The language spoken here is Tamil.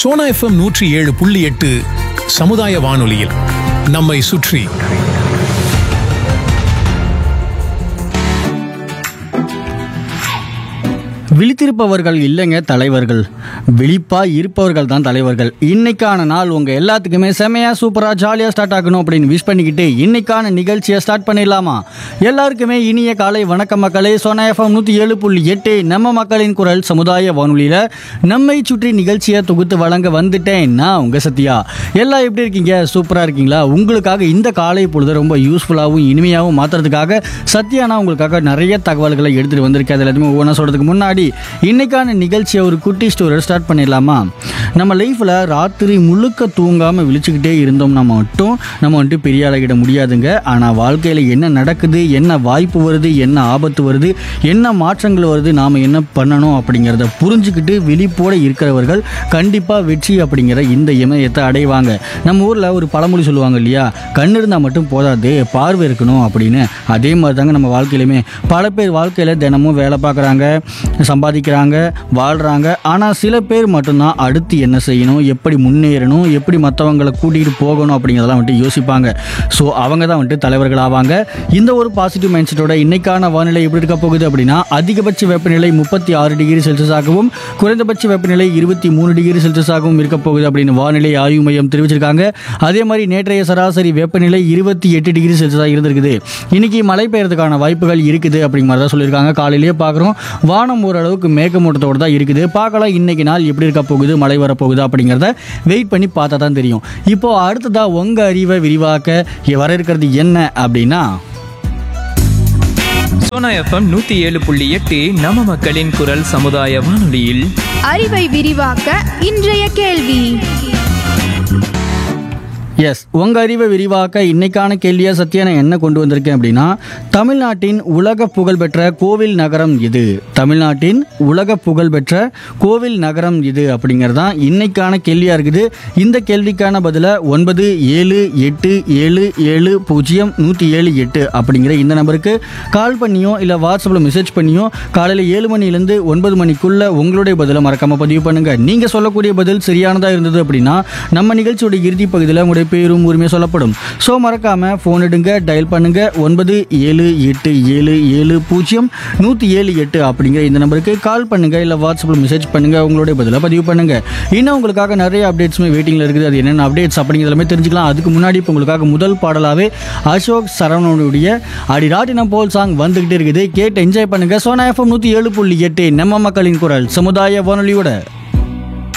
சோனா எஃப்எம் நூற்றி ஏழு புள்ளி எட்டு சமுதாய வானொலியில் நம்மை சுற்றி விழித்திருப்பவர்கள் இல்லைங்க தலைவர்கள் விழிப்பா இருப்பவர்கள் தான் தலைவர்கள் இன்னைக்கான நாள் உங்க எல்லாத்துக்குமே செமையா சூப்பரா ஜாலியா ஸ்டார்ட் ஆகணும் அப்படின்னு விஷ் பண்ணிக்கிட்டு இன்னைக்கான நிகழ்ச்சியை ஸ்டார்ட் பண்ணிடலாமா எல்லாருக்குமே இனிய காலை வணக்கம் மக்களே சோனா எஃப்எம் நூத்தி ஏழு புள்ளி எட்டு நம்ம மக்களின் குரல் சமுதாய வானொலியில நம்மை சுற்றி நிகழ்ச்சியை தொகுத்து வழங்க வந்துட்டேன் நான் உங்க சத்யா எல்லாம் எப்படி இருக்கீங்க சூப்பரா இருக்கீங்களா உங்களுக்காக இந்த காலை பொழுது ரொம்ப யூஸ்ஃபுல்லாகவும் இனிமையாகவும் மாத்துறதுக்காக சத்யா நான் உங்களுக்காக நிறைய தகவல்களை எடுத்துட்டு வந்திருக்கேன் அது எல்லாத்தையுமே ஒவ்வொன்றா சொல்றதுக்கு முன்னாடி இன்னைக்கான நிகழ்ச்சியை ஒரு குட்டி ஸ்டோரி ஸ்டார்ட் பண்ணிடலாமா நம்ம லைஃப்பில் ராத்திரி முழுக்க தூங்காமல் விழிச்சுக்கிட்டே இருந்தோம்னா மட்டும் நம்ம வந்துட்டு பெரிய ஆளாகிட முடியாதுங்க ஆனால் வாழ்க்கையில் என்ன நடக்குது என்ன வாய்ப்பு வருது என்ன ஆபத்து வருது என்ன மாற்றங்கள் வருது நாம் என்ன பண்ணணும் அப்படிங்கிறத புரிஞ்சுக்கிட்டு விழிப்போடு இருக்கிறவர்கள் கண்டிப்பாக வெற்றி அப்படிங்கிற இந்த இமயத்தை அடைவாங்க நம்ம ஊரில் ஒரு பழமொழி சொல்லுவாங்க இல்லையா கண் இருந்தால் மட்டும் போதாது பார்வை இருக்கணும் அப்படின்னு அதே மாதிரி தாங்க நம்ம வாழ்க்கையிலுமே பல பேர் வாழ்க்கையில் தினமும் வேலை பார்க்குறாங்க சம்பாதிக்கிறாங்க வாழ்கிறாங்க ஆனால் சில பேர் மட்டும்தான் அடுத்து என்ன செய்யணும் எப்படி முன்னேறணும் எப்படி மற்றவங்களை கூட்டிகிட்டு போகணும் அப்படிங்கிறதெல்லாம் வந்துட்டு யோசிப்பாங்க ஸோ அவங்க தான் வந்துட்டு தலைவர்கள் ஆவாங்க இந்த ஒரு பாசிட்டிவ் மைண்ட் செட்டோட இன்னைக்கான வானிலை எப்படி இருக்க போகுது அப்படின்னா அதிகபட்ச வெப்பநிலை முப்பத்தி ஆறு டிகிரி செல்சியஸாகவும் குறைந்தபட்ச வெப்பநிலை இருபத்தி மூணு டிகிரி செல்சியஸாகவும் இருக்க போகுது அப்படின்னு வானிலை ஆய்வு மையம் தெரிவிச்சிருக்காங்க அதே மாதிரி நேற்றைய சராசரி வெப்பநிலை இருபத்தி எட்டு டிகிரி செல்சியஸாக இருந்திருக்குது இன்னைக்கு மழை பெய்யறதுக்கான வாய்ப்புகள் இருக்குது அப்படிங்கிற மாதிரி தான் சொல்லியிருக்காங்க காலையிலேயே பார்க்குறோம் வானம் ஓரளவுக்கு மேகமூட்டத்தோடு தான் இருக்குது பார்க்கலாம் இன்னைக்கு நாள் எப்படி இருக்க போகுது மழை வரப்போகுது அப்படிங்கிறத வெயிட் பண்ணி பார்த்தா தான் தெரியும் இப்போ அடுத்ததா உங்க அறிவை விரிவாக்க இங்க வர இருக்கிறது என்ன அப்படின்னா சோனா எஃப்எம் நூத்தி ஏழு புள்ளி எட்டு நம்ம மக்களின் குரல் சமுதாய வானொலியில் அறிவை விரிவாக்க இன்றைய கேள்வி எஸ் உங்க அறிவை விரிவாக்க இன்னைக்கான கேள்வியா சத்யா நான் என்ன கொண்டு வந்திருக்கேன் அப்படின்னா தமிழ்நாட்டின் உலக புகழ்பெற்ற கோவில் நகரம் இது தமிழ்நாட்டின் உலக புகழ்பெற்ற கோவில் நகரம் இது அப்படிங்கிறது தான் இன்னைக்கான கேள்வியா இருக்குது இந்த கேள்விக்கான பதில ஒன்பது ஏழு எட்டு ஏழு ஏழு பூஜ்ஜியம் நூற்றி ஏழு எட்டு அப்படிங்கிற இந்த நம்பருக்கு கால் பண்ணியோ இல்லை வாட்ஸ்அப்பில் மெசேஜ் பண்ணியோ காலையில் ஏழு மணிலேருந்து ஒன்பது மணிக்குள்ள உங்களுடைய பதிலை மறக்காம பதிவு பண்ணுங்க நீங்க சொல்லக்கூடிய பதில் சரியானதா இருந்தது அப்படின்னா நம்ம நிகழ்ச்சியோட இறுதி பகுதியில் உங்களுடைய பேரும் உரிமையும் சொல்லப்படும் ஸோ மறக்காம ஃபோன் எடுங்க டயல் பண்ணுங்க ஒன்பது ஏழு எட்டு ஏழு ஏழு பூஜ்ஜியம் நூற்றி ஏழு எட்டு அப்படிங்கிற இந்த நம்பருக்கு கால் பண்ணுங்க இல்லை வாட்ஸ்அப்பில் மெசேஜ் பண்ணுங்க உங்களுடைய பதிலை பதிவு பண்ணுங்க இன்னும் உங்களுக்காக நிறைய அப்டேட்ஸுமே வெயிட்டிங்கில் இருக்குது அது என்னென்ன அப்டேட்ஸ் அப்படிங்கிறதுமே தெரிஞ்சுக்கலாம் அதுக்கு முன்னாடி இப்போ உங்களுக்காக முதல் பாடலாவே அசோக் சரவணனுடைய அடி ராட்டினம் போல் சாங் வந்துகிட்டே இருக்குது கேட்டு என்ஜாய் பண்ணுங்க சோனா எஃப்எம் நூற்றி ஏழு புள்ளி எட்டு நம்ம மக்களின் குரல் சமுதாய வானொலியோட